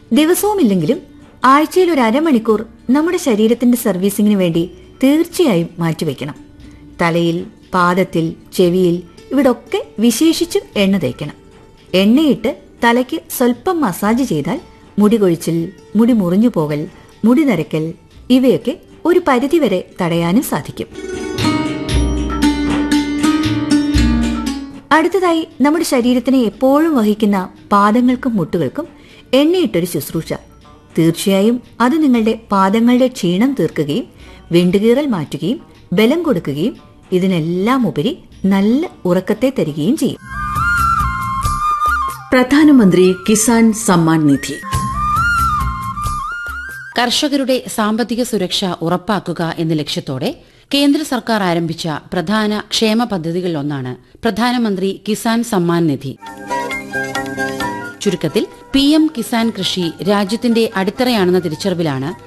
ദിവസവുമില്ലെങ്കിലും ആഴ്ചയിൽ ഒരു അരമണിക്കൂർ നമ്മുടെ ശരീരത്തിന്റെ സർവീസിങ്ങിന് വേണ്ടി തീർച്ചയായും മാറ്റിവെക്കണം തലയിൽ പാദത്തിൽ ചെവിയിൽ ഇവിടൊക്കെ വിശേഷിച്ചും എണ്ണ തേക്കണം എണ്ണയിട്ട് തലയ്ക്ക് സ്വല്പം മസാജ് ചെയ്താൽ മുടി കൊഴിച്ചിൽ മുടി മുറിഞ്ഞു പോകൽ മുടി നരക്കൽ ഇവയൊക്കെ ഒരു പരിധിവരെ തടയാനും സാധിക്കും അടുത്തതായി നമ്മുടെ ശരീരത്തിനെ എപ്പോഴും വഹിക്കുന്ന പാദങ്ങൾക്കും മുട്ടുകൾക്കും എണ്ണയിട്ടൊരു ശുശ്രൂഷ തീർച്ചയായും അത് നിങ്ങളുടെ പാദങ്ങളുടെ ക്ഷീണം തീർക്കുകയും വിണ്ടുകീറൽ മാറ്റുകയും ബലം കൊടുക്കുകയും ഇതിനെല്ലാം ഉപരി നല്ല ഉറക്കത്തെ തരികയും ചെയ്യും പ്രധാനമന്ത്രി കിസാൻ സമ്മാൻ നിധി കർഷകരുടെ സാമ്പത്തിക സുരക്ഷ ഉറപ്പാക്കുക എന്ന ലക്ഷ്യത്തോടെ കേന്ദ്ര സർക്കാർ ആരംഭിച്ച പ്രധാന ക്ഷേമ പദ്ധതികളിലൊന്നാണ് പ്രധാനമന്ത്രി കിസാൻ സമ്മാൻ നിധി ചുരുക്കത്തിൽ പി എം കിസാൻ കൃഷി രാജ്യത്തിന്റെ അടിത്തറയാണെന്ന തിരിച്ചറിവിലാണ്